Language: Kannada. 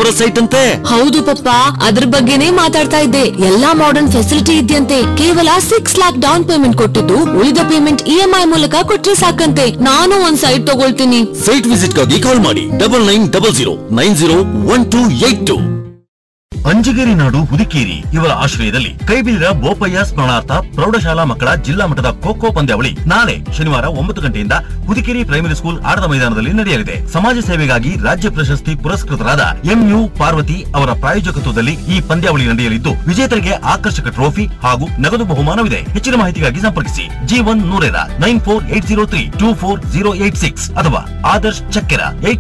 ಸಾವಿರ ಸೈಟ್ ಅಂತೆ ಹೌದು ಪಪ್ಪ ಅದ್ರ ಬಗ್ಗೆನೇ ಮಾತಾಡ್ತಾ ಇದ್ದೆ ಎಲ್ಲಾ ಮಾಡರ್ನ್ ಫೆಸಿಲಿಟಿ ಇದೆಯಂತೆ ಕೇವಲ ಸಿಕ್ಸ್ ಲ್ಯಾಕ್ ಡೌನ್ ಪೇಮೆಂಟ್ ಕೊಟ್ಟಿದ್ದು ಉಳಿದ ಪೇಮೆಂಟ್ ಇ ಎಂ ಐ ಮೂಲಕ ಕೊಟ್ರೆ ಸಾಕಂತೆ ನಾನು ಒಂದ್ ಸೈಟ್ ತಗೊಳ್ತೀನಿ ಸೈಟ್ ವಿಸಿಟ್ ಗಾಗಿ ಕಾಲ್ ಮಾಡಿ double nine double zero nine zero one two eight two Anjageri ನಾಡು ಹುದುಕೇರಿ ಇವರ ಆಶ್ರಯದಲ್ಲಿ ಕೈಬಿಲಿರ ಬೋಪಯ್ಯ ಸ್ಮರಣಾರ್ಥ ಪ್ರೌಢಶಾಲಾ ಮಕ್ಕಳ ಜಿಲ್ಲಾ ಮಟ್ಟದ ಖೋ ಖೋ ಪಂದ್ಯಾವಳಿ ನಾಳೆ ಶನಿವಾರ ಒಂಬತ್ತು ಗಂಟೆಯಿಂದ ಹುದುಕೇರಿ ಪ್ರೈಮರಿ ಸ್ಕೂಲ್ ಆಟದ ಮೈದಾನದಲ್ಲಿ ನಡೆಯಲಿದೆ ಸಮಾಜ ಸೇವೆಗಾಗಿ ರಾಜ್ಯ ಪ್ರಶಸ್ತಿ ಪುರಸ್ಕೃತರಾದ ಎಂಯು ಪಾರ್ವತಿ ಅವರ ಪ್ರಾಯೋಜಕತ್ವದಲ್ಲಿ ಈ ಪಂದ್ಯಾವಳಿ ನಡೆಯಲಿದ್ದು ವಿಜೇತರಿಗೆ ಆಕರ್ಷಕ ಟ್ರೋಫಿ ಹಾಗೂ ನಗದು ಬಹುಮಾನವಿದೆ ಹೆಚ್ಚಿನ ಮಾಹಿತಿಗಾಗಿ ಸಂಪರ್ಕಿಸಿ ಜಿ ಒನ್ ನೂರೇರ nine four eight zero three two four zero eight six ಅಥವಾ ಆದರ್ಶ್ ಚಕ್ಕೆರ ಏಟ್